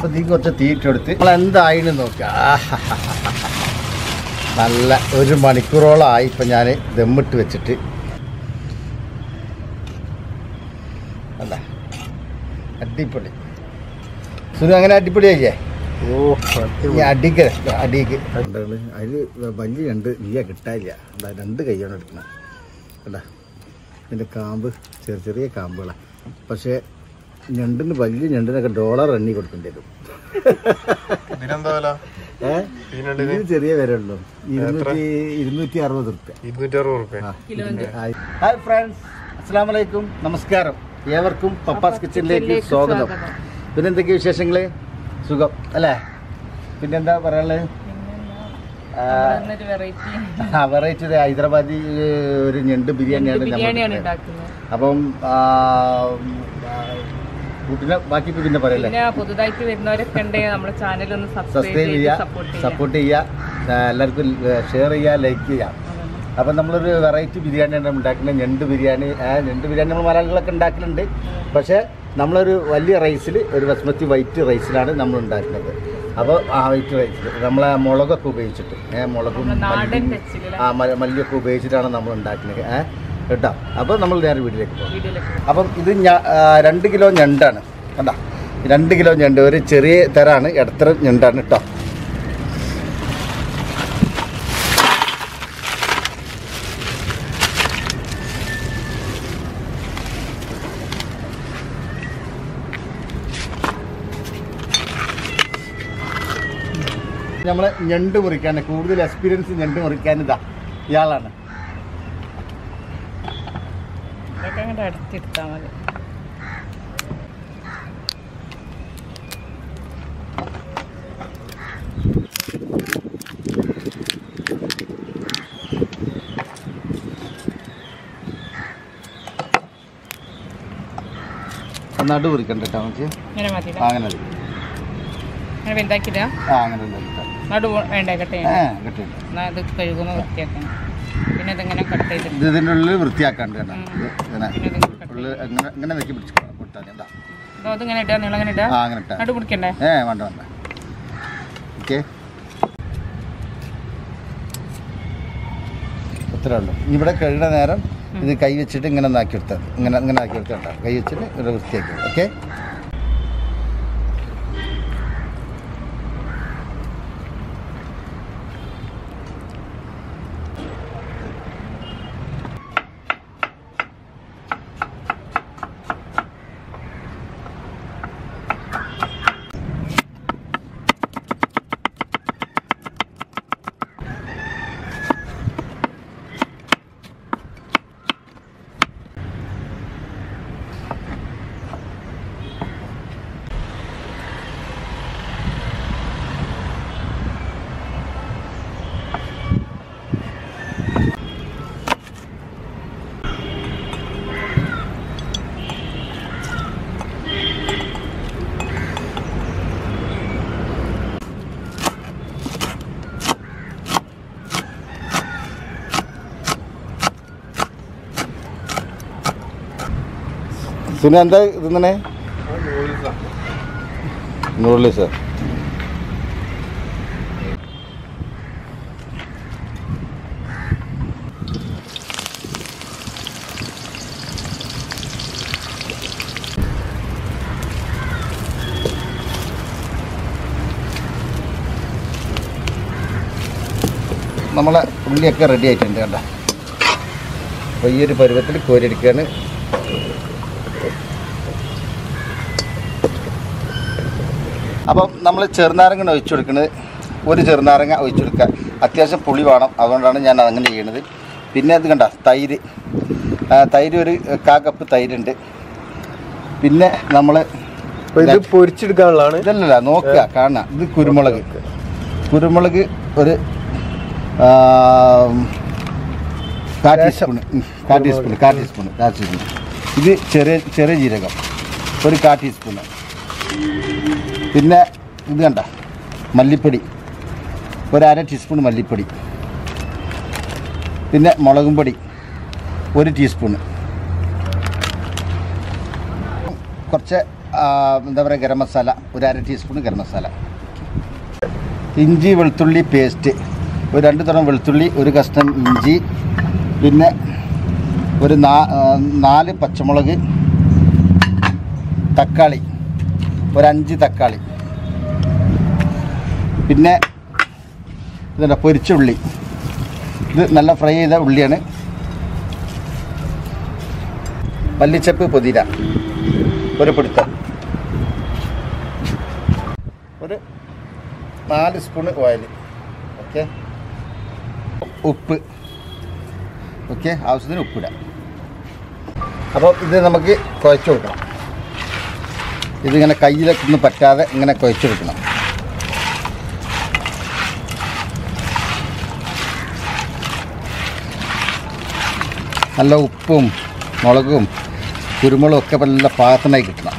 അപ്പോൾ ഇതിക്ക് കുറച്ച് തീറ്റെടുത്ത് നമ്മൾ എന്തായിന്ന് നോക്കുക ആഹാഹാഹാഹാ. നല്ല ഒരു മണിക്കൂറോളമായി ഇപ്പം ഞാൻ ദമ്മിട്ട് വെച്ചിട്ട് അല്ല അടിപൊളി സുനു അങ്ങനെ അടിപൊളിയാക്കിയേ ഓ ഈ അടിക്ക് അടിക്ക് എന്താണ് അതിൽ വലിയ രണ്ട് നീയ കിട്ടാനില്ല എന്താ രണ്ട് കൈയാണ് എടുക്കണം അല്ല ഇതിൻ്റെ കാമ്പ് ചെറിയ ചെറിയ കാമ്പുകളാണ് പക്ഷേ ഞണ്ടിന് വലിയ ഞണ്ടിനൊക്കെ ഡോളർ എണ്ണി കൊടുക്കേണ്ടി വരും ഇതിനെന്താ വില ഏ ഇതിനുണ്ട് ഇതിന് ചെറിയ വില ഉള്ളൂ ഇരുന്നൂറ്റി ഇരുന്നൂറ്റി അറുപത് റുപ്യ ഇരുന്നൂറ്റി അറുപത് റുപ്യ ഹായ് ഫ്രണ്ട്സ് അസ്സാം വലൈക്കും നമസ്കാരം ഏവർക്കും പപ്പാസ് കിച്ചണിലേക്ക് സ്വാഗതം പിന്നെ എന്തൊക്കെയാ വിശേഷങ്ങൾ സുഖം അല്ലേ പിന്നെന്താ പറയാനുള്ളത് ആ വെറൈറ്റി ഹൈദരാബാദി ഒരു ഞണ്ട് ബിരിയാണിയാണ് ബിരിയാണിയാണ് നമ്മൾ ഉണ്ടാക്കുന്നത് അപ്പം ആ, ആ, കൂട്ടിനെ ബാക്കി പിന്നെ പറയല്ലേ പിന്നെ പുതുതായിട്ട് വരുന്നവരൊക്കെ ഉണ്ടെങ്കിൽ നമ്മുടെ ചാനൽ ഒന്ന് സബ്സ്ക്രൈബ് സബ്സ്ക്രൈബ് ചെയ്ത് ചെയ്യുക സപ്പോർട്ട് ചെയ്യുക സപ്പോർട്ട് ചെയ്യുക ആ, എല്ലാവർക്കും ഷെയർ ചെയ്യുക ലൈക്ക് ചെയ്യുക അപ്പം നമ്മളൊരു വെറൈറ്റി ബിരിയാണിയാണ് ഉണ്ടാക്കുന്നത് ഞണ്ട് ബിരിയാണി ആ ഞണ്ട് ബിരിയാണി നമ്മൾ മലയാളികളൊക്കെ ഉണ്ടാക്കലുണ്ട് പക്ഷേ നമ്മളൊരു വലിയ റൈസിൽ ഒരു ബസ്മതി വൈറ്റ് റൈസിലാണ് നമ്മൾ ഉണ്ടാക്കുന്നത് അപ്പോൾ ആ വൈറ്റ് റൈസിൽ നമ്മളെ മുളകൊക്കെ ഉപയോഗിച്ചിട്ട് ഏ മുളകും നമ്മുടെ നാടൻ മല്ലിയും, ടച്ചിലുള്ള ആ മ- മല്ലിയൊക്കെ ഉപയോഗിച്ചിട്ടാണ് നമ്മൾ ഉണ്ടാക്കുന്നത് ഏ കേട്ടോ അപ്പോൾ നമ്മൾ നേരെ വീട്ടിലേക്ക് പോകും വീഡിയോയിലൊക്കെ അപ്പം ഇത് ഞാ ആ, രണ്ട് കിലോ ഞണ്ടാണ് കണ്ടാ രണ്ട് കിലോ ഞണ്ട് ഒരു ചെറിയ തരാണ് ഇടത്തരം ഞണ്ടാണ് കേട്ടോ നമ്മളെ ഞണ്ട് മുറിക്കാൻ കൂടുതൽ എക്സ്പീരിയൻസ് ഞണ്ട് മുറിക്കാൻ ഇതാ ഇയാളാണ് ഇതൊക്കെ അങ്ങോട്ട് അടുത്തെടുത്താൽ മതി നടു മുറിക്കണ്ട കേട്ടോ നമുക്ക് ഇങ്ങനെ മതി ആ, അങ്ങനെ മതി. അങ്ങനെ വലുതാക്കിയില്ല ആ അങ്ങനെ ഉണ്ട് കേട്ടോ. നടു വേണ്ട കട്ട് ഏ ചെയ്യണം കിട്ടില്ല എന്നാൽ അത് കഴുകുമ്പോൾ വൃത്തിയാക്കണം പിന്നെ ഇതിങ്ങനെ കട്ട് ചെയ്തിട്ട് ഇത് ഇതിൻ്റെ ഉള്ളിൽ വൃത്തിയാക്കാണ്ട് കേട്ടോ ഉം. ഇത് ഇങ്ങനെ പിന്നെ ഇതിങ്ങനെ കട്ട് ഉള്ളിൽ ഇങ്ങനെ ഇങ്ങനെ വെക്കി പിടിച്ചോളാം പൊട്ടാൻ കേട്ടോ അപ്പോൾ അതിങ്ങനെ ഇടുക നീളങ്ങനെ ഇടുക ആ അങ്ങനെ ഇട്ടാ നടു പിടിക്കണ്ടേ ഏ വേണ്ട വേണ്ട ഓക്കെ അത്രേ ഉള്ളൂ ഇവിടെ കഴുകുന്ന നേരം ഇത് കൈ വെച്ചിട്ട് ഇങ്ങനെ ഒന്നാക്കി എടുത്താൽ ഇങ്ങനെ ഇങ്ങനെ ആക്കി എടുത്താൽ കേട്ടോ കൈ വെച്ചിട്ട് ഇവിടെ വൃത്തിയാക്കി ഓക്കെ സുന എന്താ ഇതെന്നെ നൂറില് സാർ നമ്മളെ ഉള്ളിയൊക്കെ റെഡി ആയിട്ടുണ്ട് കണ്ട അപ്പോൾ ഈ ഒരു പരുവത്തിൽ കോരിയെടുക്കുകയാണ് അപ്പം നമ്മൾ ചെറുനാരങ്ങ ഒഴിച്ചു കൊടുക്കുന്നത് ഒരു ചെറുനാരങ്ങ ഒഴിച്ചു കൊടുക്കുക അത്യാവശ്യം പുളി വേണം അതുകൊണ്ടാണ് ഞാൻ അങ്ങനെ ചെയ്യണത് പിന്നെ അത് കണ്ട തൈര് ആ, തൈര് ഒരു കാ കപ്പ് തൈരുണ്ട് പിന്നെ നമ്മൾ അപ്പൊ ഇത് പൊരിച്ചെടുക്കാനുള്ളതാണ് ഇതല്ലല്ല നോക്കുക കാണാം ഇത് കുരുമുളക് കുരുമുളക് ഒരു ആ, കാ ടീസ്പൂൺ കാ ടീസ്പൂൺ കാ ടീസ്പൂൺ കാ ടീസ്പൂൺ ഇത് ചെറിയ ചെറിയ ജീരകം ഒരു കാ ടീസ്പൂണ് പിന്നെ ഇത് കണ്ട മല്ലിപ്പൊടി ഒരു അര ടീസ്പൂൺ മല്ലിപ്പൊടി പിന്നെ മുളകും പൊടി ഒരു ടീസ്പൂണ് കുറച്ച് ആ, എന്താ പറയുക ഗരം മസാല ഒരു അര ടീസ്പൂൺ ഗരം മസാല ഇഞ്ചി വെളുത്തുള്ളി പേസ്റ്റ് ഒരു രണ്ട് തരം വെളുത്തുള്ളി ഒരു കഷ്ണം ഇഞ്ചി പിന്നെ ഒരു നാ ആ, നാല് പച്ചമുളക് തക്കാളി ഒരു അഞ്ച് തക്കാളി പിന്നെ ഇതുണ്ട് പൊരിച്ച ഉള്ളി ഇത് നല്ല ഫ്രൈ ചെയ്ത ഉള്ളിയാണ് മല്ലിച്ചപ്പ് പുതിന ഒരു പിടുത്തം ഒരു നാല് സ്പൂൺ ഓയിൽ ഓക്കെ ഉപ്പ് ഓക്കെ ആവശ്യത്തിന് ഉപ്പിടാം അപ്പോൾ ഇത് നമുക്ക് കുഴച്ച് കൊടുക്കണം ഇതിങ്ങനെ കയ്യിലൊക്കെ ഒന്നും പറ്റാതെ ഇങ്ങനെ കുഴച്ചെടുക്കണം നല്ല ഉപ്പും മുളകും കുരുമുളകും ഒക്കെ നല്ല പാകത്തിനായി കിട്ടണം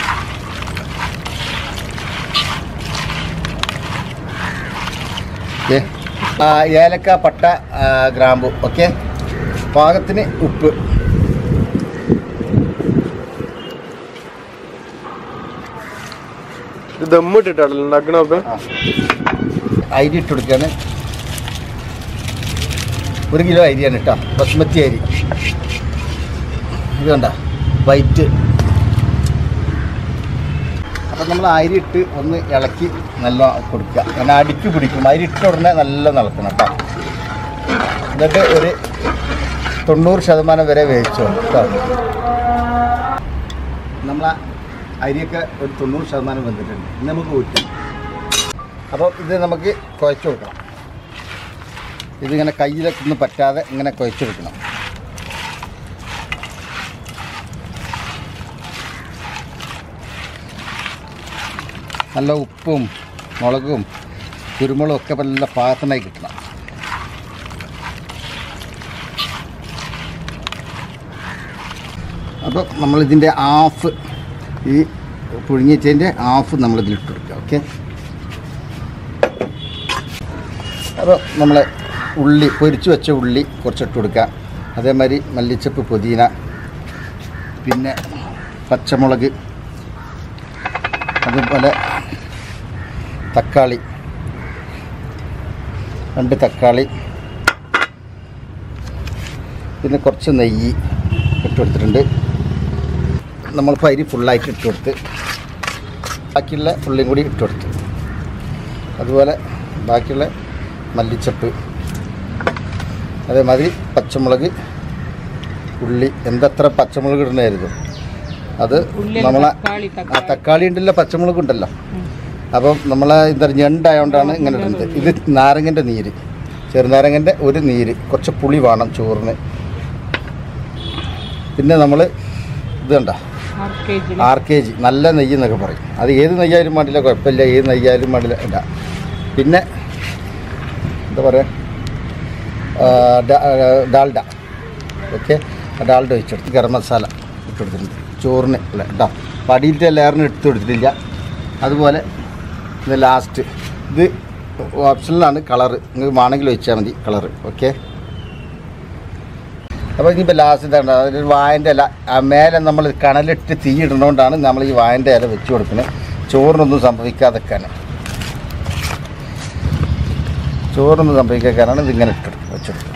ഓക്കെ ഏലക്ക പട്ട ആ, ഗ്രാമ്പു ഓക്കെ പാകത്തിന് ഉപ്പ് ഇത് ദമ്മിട്ടിട്ടാണല്ലോ ഉണ്ടാക്കണൊക്കെ ആ. അരി ഇട്ട് കൊടുക്കുകയാണ് ഒരു കിലോ അരിയാണ് കേട്ടോ ബസ്മതി അരി ഇത് കണ്ട വൈറ്റ് അപ്പം നമ്മൾ അരി ഇട്ട് ഒന്ന് ഇളക്കി നല്ല കൊടുക്കുക അങ്ങനെ അടിക്ക് പിടിക്കും അരി ഇട്ട ഉടനെ നല്ല നിളക്കണം കേട്ടോ എന്നിട്ട് ഒരു തൊണ്ണൂറ് ശതമാനം വരെ വേവിച്ചു കേട്ടോ നമ്മൾ അരിയൊക്കെ ഒരു തൊണ്ണൂറ് ശതമാനം വന്നിട്ടുണ്ട് ഇനി നമുക്ക് ഊറ്റാം അപ്പോൾ ഇത് നമുക്ക് കുഴച്ച് കൊടുക്കണം ഇതിങ്ങനെ കയ്യിലൊക്കെ ഒന്നും പറ്റാതെ ഇങ്ങനെ കുഴച്ചെടുക്കണം നല്ല ഉപ്പും മുളകും കുരുമുളകും ഒക്കെ നല്ല പാകത്തിനായി കിട്ടണം അപ്പോൾ നമ്മളിതിൻ്റെ ഹാഫ് ഈ പുഴുങ്ങിച്ചതിൻ്റെ ഹാഫ് നമ്മളിതിൽ ഇട്ട് കൊടുക്കുക ഓക്കെ അപ്പോൾ നമ്മൾ ഉള്ളി പൊരിച്ച് വെച്ച ഉള്ളി കുറച്ചിട്ട് കൊടുക്കുക അതേമാതിരി മല്ലിച്ചപ്പ് പുതിന പിന്നെ പച്ചമുളക് അതുപോലെ തക്കാളി രണ്ട് തക്കാളി പിന്നെ കുറച്ച് നെയ്യ് ഇട്ട് കൊടുത്തിട്ടുണ്ട് നമ്മളിപ്പോൾ അരി ഫുള്ളായിട്ട് ഇട്ട് കൊടുത്ത് ബാക്കിയുള്ള ഉള്ളിയും കൂടി ഇട്ട് കൊടുത്തു അതുപോലെ ബാക്കിയുള്ള മല്ലിച്ചപ്പ് അതേമാതിരി പച്ചമുളക് ഉള്ളി എന്തത്ര പച്ചമുളക് ഇടണമായിരുന്നു അത് ഉള്ളിൽ നമ്മളെ തക്കാളി ആ തക്കാളി തക്കാളി ഉണ്ടല്ലോ പച്ചമുളക് ഉണ്ടല്ലോ അപ്പം നമ്മളെ എന്താ ഞണ്ടായതുകൊണ്ടാണ് ഇങ്ങനെ ഇടുന്നത് ഇത് നാരങ്ങൻ്റെ നീര് ചെറുനാരങ്ങൻ്റെ ഒരു നീര് കുറച്ച് പുളി വേണം ചോറിന് പിന്നെ നമ്മൾ ഇത് കണ്ട ആറ് K G R K G നല്ല നെയ്യ് എന്നൊക്കെ പറയും അത് ഏത് നെയ്യായാലും വേണ്ടില്ല കുഴപ്പമില്ല ഏത് നെയ്യായാലും വേണ്ടില്ല ഇല്ല പിന്നെ എന്താ പറയുക ഡാൽഡ ഓക്കെ ഡാൽഡ ഒഴിച്ചെടുത്ത് ഗരം മസാല ഇട്ട് കൊടുത്തിട്ടുണ്ട് ചോറിന് അല്ല കേട്ടോ അപ്പോൾ അടിയിലത്തെ ലെയറിന് എടുത്ത് കൊടുത്തിട്ടില്ല അതുപോലെ ഇത് ലാസ്റ്റ് ഇത് ഓപ്ഷനിലാണ് കളറ് നിങ്ങൾക്ക് വേണമെങ്കിൽ ഒഴിച്ചാൽ മതി കളറ് ഓക്കെ അപ്പോൾ ഇനിയിപ്പോൾ ലാസ്റ്റ് എന്താണ് ഒരു വായൻ്റെ ഇല ആ മേലെ നമ്മൾ കണലിട്ട് തീ ഇടുന്നതുകൊണ്ടാണ് നമ്മൾ ഈ വായൻ്റെ ഇല വെച്ച് കൊടുക്കുന്നത് ചോറിനൊന്നും സംഭവിക്കാതെക്കാൻ ചോറൊന്നും സംഭവിക്കാനാണ് ഇതിങ്ങനെ ഇട്ട് വെച്ചെടുക്കുന്നത്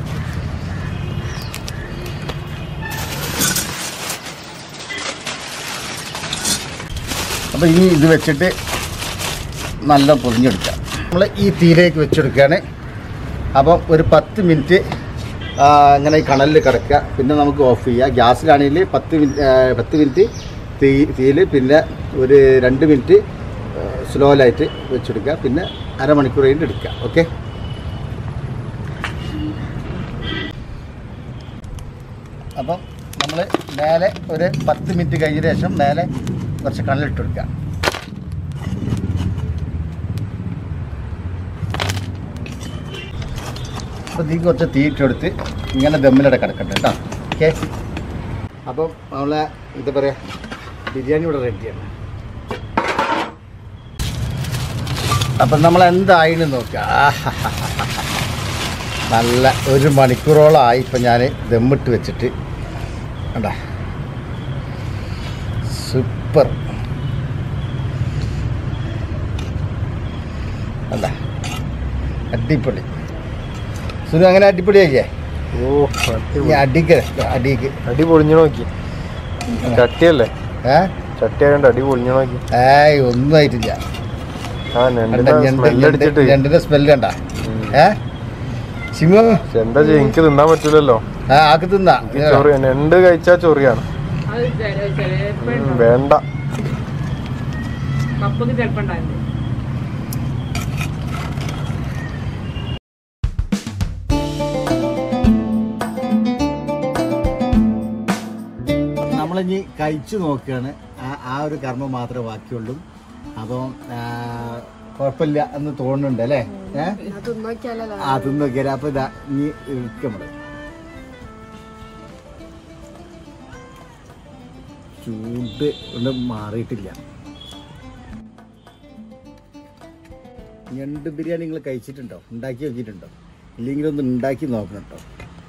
അപ്പോൾ ഇനി ഇത് വെച്ചിട്ട് നല്ല പൊതിഞ്ഞെടുക്കാം നമ്മൾ ഈ തീയിലേക്ക് വെച്ചെടുക്കുകയാണ് അപ്പം ഒരു പത്ത് മിനിറ്റ് ആ, ഇങ്ങനെ ഈ കണലിൽ കിടക്കുക പിന്നെ നമുക്ക് ഓഫ് ചെയ്യുക ഗ്യാസിലാണെങ്കിൽ പത്ത് മിനിറ്റ് പത്ത് മിനിറ്റ് തീ തീയിൽ പിന്നെ ഒരു രണ്ട് മിനിറ്റ് സ്ലോയിലായിട്ട് വെച്ചെടുക്കുക പിന്നെ അരമണിക്കൂർ കഴിഞ്ഞിട്ട് എടുക്കുക ഓക്കെ അപ്പം നമ്മൾ മേലെ ഒരു പത്ത് മിനിറ്റ് കഴിഞ്ഞ ശേഷം മേലെ കുറച്ച് കണ്ണിലിട്ട് കൊടുക്കുക അപ്പോൾ തീ കുറച്ച് തീയിട്ടെടുത്ത് ഇങ്ങനെ ദമ്മിലടെ കിടക്കട്ടെ കേട്ടോ ഓക്കെ അപ്പം നമ്മളെ എന്താ പറയുക ബിരിയാണി ഇവിടെ റെഡിയാണ് അപ്പം നമ്മൾ എന്തായിന്ന് നോക്കുക ആഹാഹാഹാഹാ. നല്ല ഒരു മണിക്കൂറോളമായി ഇപ്പം ഞാൻ ദമ്മിട്ട് വെച്ചിട്ട് കണ്ടാ സൂപ്പർ സൂപ്പർ അല്ല അടിപൊളി സുനു അങ്ങനെ അടിപൊളിയാക്കിയേ ഓ ഇനി അടിക്ക് അടിക്ക് അടി പൊളിഞ്ഞു നോക്കി ചട്ടിയല്ലേ ഏ ചട്ടി ആയതുകൊണ്ട് അടി പൊളിഞ്ഞു നോക്കി ഏയ് ഒന്നും ആയിട്ടില്ല ആ കണ്ട ഞണ്ടിന്റെ ഞണ്ട് സ്മെല്ല് അടിച്ചിട്ട് ഞണ്ടിന്റെ സ്മെല്ല് കണ്ട ഏ സിമു പക്ഷെ എന്താ ചെയ്യാ എനിക്ക് തിന്നാൻ പറ്റൂലല്ലോ ആ ആക്ക് തിന്നാ ചൊറി ഞണ്ട് കഴിച്ചാ ചൊറിയാണ് അത് ചിലപ്പോ ഉം, വേണ്ട കപ്പൊക്കെ ചിലപ്പോ ഉണ്ടായിരുന്നു നമ്മളിനി കഴിച്ചു നോക്കുകയാണ് ആ ആ ഒരു കർമ്മം മാത്രമേ ബാക്കിയുള്ളൂ അപ്പം ആ, കുഴപ്പമില്ല എന്ന് തോന്നുന്നുണ്ട് അല്ലേ ഏഹ് അത് നോക്കിയാലോ അപ്പൊ ഇതാ ഇനി ഇരിക്കമ്മള് ചൂട് കൊണ്ട് മാറിയിട്ടില്ല ഞണ്ട് ബിരിയാണി നിങ്ങൾ കഴിച്ചിട്ടുണ്ടോ ഉണ്ടാക്കി നോക്കിയിട്ടുണ്ടോ ഇല്ലെങ്കിൽ ഒന്ന് ഉണ്ടാക്കി നോക്കണം കേട്ടോ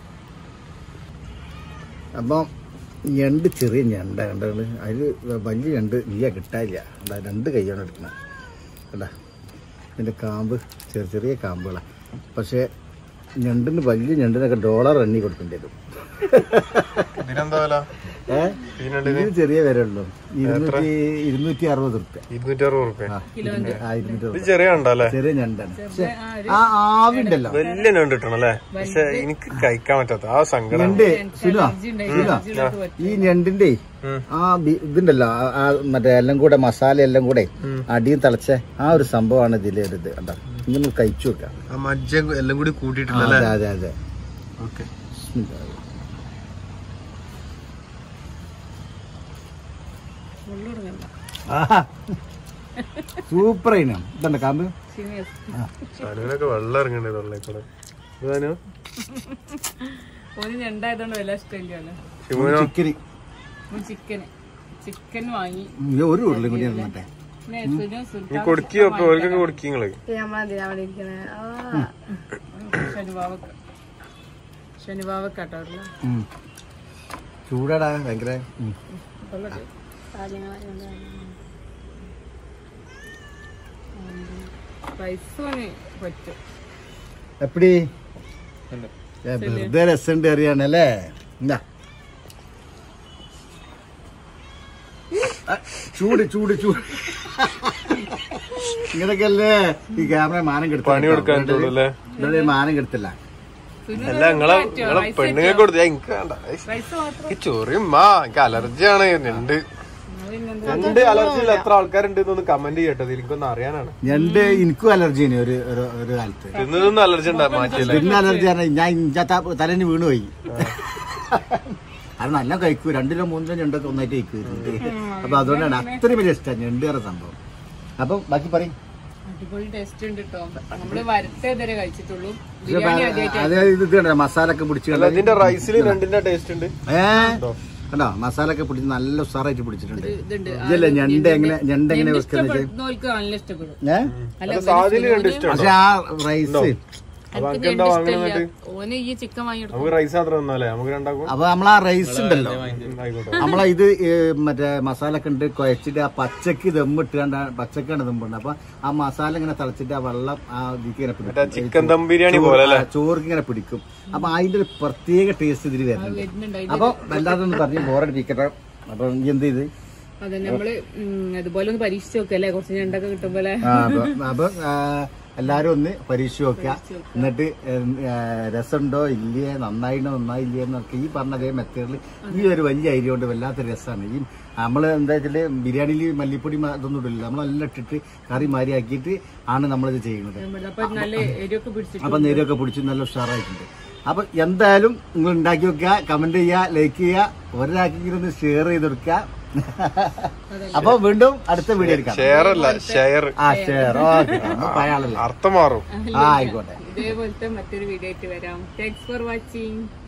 അപ്പം ഞണ്ട് ചെറിയ ഞണ്ട കണ്ടത് അതിൽ വലിയ ഞണ്ട് ഇല്ല കിട്ടാനില്ല എന്താ രണ്ട് കൈയാണ് എടുക്കണം കണ്ടാ ഇതിൻ്റെ കാമ്പ് ചെറിയ ചെറിയ കാമ്പുകളാണ് പക്ഷേ ഞണ്ടിന് വലിയ ഞണ്ടിനൊക്കെ ഡോളർ എണ്ണി കൊടുക്കേണ്ടി വരും ഇതിനെന്താ വില ഏ ഇതിനുണ്ട് ഇതിന് ചെറിയ വില ഉള്ളൂ ഇരുന്നൂറ്റി ഇരുന്നൂറ്റി അറുപത് റുപ്യ ഇരുന്നൂറ്റി അറുപത് റുപ്യ ആ ഇതിന്റെ ആ ഇരുന്നൂറ്റി ഇത് അറുപത് ചെറിയ ഉണ്ടല്ലേ ചെറിയ ഞണ്ടാണ് പക്ഷേ ആ ആവിണ്ടല്ലോ വലിയ ഞണ്ട് കിട്ടണം അല്ലേ പക്ഷെ എനിക്ക് കഴിക്കാൻ പറ്റാത്ത ആ സങ്കടം ഞണ്ട് സുനോ സുനോ ഈ ഞണ്ടിന്റെ ഉം. ആ ബി- ഇതുണ്ടല്ലോ ആ- ആ മറ്റേ എല്ലാം കൂടെ മസാല എല്ലാം കൂടെ അടിയും തിളച്ച ആ ഒരു സംഭവമാണ് ഇതിലെ ഒരു ഇത് കണ്ടോ ഇങ്ങനെ കഴിച്ചു വെക്കാം ആ മജ്ജ എല്ലാം കൂടി ആ, കൂട്ടിയിട്ടില്ലല്ലേ അതെ അതെ അതെ ഓക്കെ സൂപ്പർ അതിനാ ഇതണ്ട കാമ്പ് സനുവിനൊക്കെ വെള്ളം ഇറങ്ങണ്ടേ തൊള്ളേക്കൂടെ ഇതാനോ ഒരു ഞണ്ടായതുകൊണ്ട് വല്ല ഇഷ്ടമില്ലല്ലോ ശിവനോ ചിക്കന് ചിക്കന് ചിക്കൻ വാങ്ങി ഒരു ഉരുളും കൂടി മറ്റേ പിന്നെ സുനു നീ സുൽത്താൻ കൊടുക്കിയോ അപ്പൊ ഓർക്കൊക്കെ കൊടുക്കി നിങ്ങള് ശനിവാവക്ക ശനിവാവക്കാട്ടോ ഉം. ചൂടാടാ ഭയങ്കര ഉം. പൈസോന് പറ്റും എപ്പടി ഏ, വെറുതെ രസമുണ്ട് അറിയാണല്ലേ എന്താ ആ, ചൂട് ചൂട് ചൂട് ഇങ്ങനൊക്കെയല്ലേ ഈ ക്യാമറ മാനം കെടുത്ത പണി കൊടുക്കാൻ തോന്നുന്നു അല്ലേ മാനം കെടുത്തില്ല അല്ല നിങ്ങളെ നിങ്ങളെ പെണ്ണുങ്ങൾ കൊടുത്ത എനിക്ക് വേണ്ട ഐ, പൈസ മാത്രം എനിക്ക് ചൊറിയുമ്മാ എനിക്ക് അലർജിയാണ് ഞണ്ട് ഞണ്ട് അലർജി ഉള്ള എത്ര ആൾക്കാരുണ്ട് എന്നൊന്ന് കമന്റ് ചെയ്യട്ടെ എനിക്കൊന്ന് അറിയാനാണ് ഞണ്ട് എനിക്കും അലർജി ആണ് ഒരു ഒരു- ഒരു കാലത്ത് തിന്നതൊന്നും അലർജി ഉണ്ടാ മാറ്റിയല്ലേ പിന്നെ അലർജി പറഞ്ഞാൽ ഞാൻ ഇഞ്ച തലേന്ന് വീണുപോയി അത് നല്ല കഴിക്കൂ രണ്ടിലോ മൂന്നിലോ ഞണ്ടൊക്കെ ഒന്നായിട്ട് കഴിക്കൂ അപ്പൊ അതുകൊണ്ടാണ് അത്രയും വലിയ ഇഷ്ടമാണ് ഞണ്ട് കയറുന്ന സംഭവം അപ്പൊ ബാക്കി പറയും അടിപൊളി ടേസ്റ്റ് ഉണ്ട് കേട്ടോ നമ്മള് വരത്തെ ഇതുവരെ കഴിച്ചിട്ടുള്ളൂ ബിരിയാണി ആദ്യമായിട്ട് അത് ഇത് കണ്ടോ മസാല ഒക്കെ പിടിച്ച് അല്ല ഇതിന്റെ റൈസിൽ രണ്ടിന്റെ ടേസ്റ്റ് ഉണ്ട് ഏ കണ്ടോ മസാല ഒക്കെ പിടിച്ച് നല്ല ഉഷാറായിട്ട് പിടിച്ചിട്ടുണ്ട് ഇതുണ്ട് ഇതല്ലേ ഞണ്ട് എങ്ങനെ ഞണ്ട് എങ്ങനെ വെക്കുന്നത് ഇഷ്ടപ്പെടുന്നവർക്ക് നല്ല ഇഷ്ടപ്പെടും ഏ അല്ല സാധ്യത രണ്ട് ഇഷ്ടം പക്ഷെ ആ റൈസ് അപ്പൊ എനിക്ക് എന്താ ഞണ്ട് വാങ്ങുന്നത് ഇഷ്ടമില്ല ഓന് ഈ ചിക്കൻ വാങ്ങിയെടുക്കും നമുക്ക് റൈസ് മാത്രം തന്നാലേ നമുക്ക് രണ്ടാക്കും അപ്പൊ നമ്മളാ റൈസ് ഉണ്ടല്ലോ ആയിക്കോട്ടെ നമ്മളെ ഇത് ഏ, മറ്റേ മസാല ഒക്കെ ഉണ്ട് കുഴച്ചിട്ട് ആ പച്ചക്ക് ദമ്മിട്ടാണ്ട് പച്ചക്കാണ് ദമ്മുണ്ട് അപ്പൊ ആ മസാല ഇങ്ങനെ തിളച്ചിട്ട് ആ വെള്ളം ആ ഇതിക്ക് ഇങ്ങനെ മറ്റേ പിടിക്കും ചിക്കൻ ദം ബിരിയാണി പോലെ അല്ലേ ആ, ചോർക്ക് ഇങ്ങനെ പിടിക്കും അപ്പൊ അതിന്റെ ഒരു പ്രത്യേക ടേസ്റ്റ് ഇതിൽ വരുന്നുണ്ട് വരുന്നുണ്ട് അപ്പൊ വല്ലാതെ ഒന്ന് പറഞ്ഞ് ബോറടിപ്പിക്കട്ടെ അപ്പൊ നീ എന്ത് ചെയ്ത് അതെ നമ്മള് ഉം, അതുപോലെ ഒന്ന് പരീക്ഷിച്ച് നോക്കല്ലേ കുറച്ച് ഞണ്ടൊക്കെ കിട്ടുമ്പോലെ ആ, അപ്പൊ അപ്പൊ ആ, എല്ലാരും ഒന്ന് പരീക്ഷ നോക്കുക എന്നിട്ട് ഉം, ആ, രസമുണ്ടോ ഇല്ലേ നന്നായിട്ടോ നന്നായില്ലേ എന്നൊക്കെ ഈ പറഞ്ഞ അതേ മെത്തേഡിൽ ഈ ഒരു വലിയ അരി കൊണ്ട് വല്ലാത്ത രസമാണ് ഈ നമ്മൾ എന്താ വെച്ചാല് ബിരിയാണിയിൽ മല്ലിപ്പൊടി മ- ഇതൊന്നും ഇടില്ല നമ്മളെല്ലാം ഇട്ടിട്ട് കറി മാരി ആക്കിയിട്ട് ആണ് നമ്മളിത് ചെയ്യുന്നത് അപ്പൊ നല്ല എരിവൊക്കെ പിടിച്ചിട്ട് അപ്പൊ നേരമൊക്കെ പിടിച്ച് നല്ല ഉഷാറായിട്ടുണ്ട് അപ്പൊ എന്തായാലും നിങ്ങൾ ഉണ്ടാക്കി വെക്കുക കമന്റ് ചെയ്യുക ലൈക്ക് ചെയ്യുക ഒരാൾക്കെങ്കിലും ഒന്ന് ഷെയർ ചെയ്ത് കൊടുക്കുക അപ്പൊ വീണ്ടും അടുത്ത വീഡിയോ എടുക്കാം ഷെയർ അല്ല ഷെയർ ആ ഷെയർ ഓക്കെ പഴയാളല്ല അർത്ഥം മാറും ആ ആയിക്കോട്ടെ ഇതേപോലത്തെ മറ്റൊരു വീഡിയോ ആയിട്ട് വരാം താങ്ക്സ് ഫോർ വാച്ചിങ്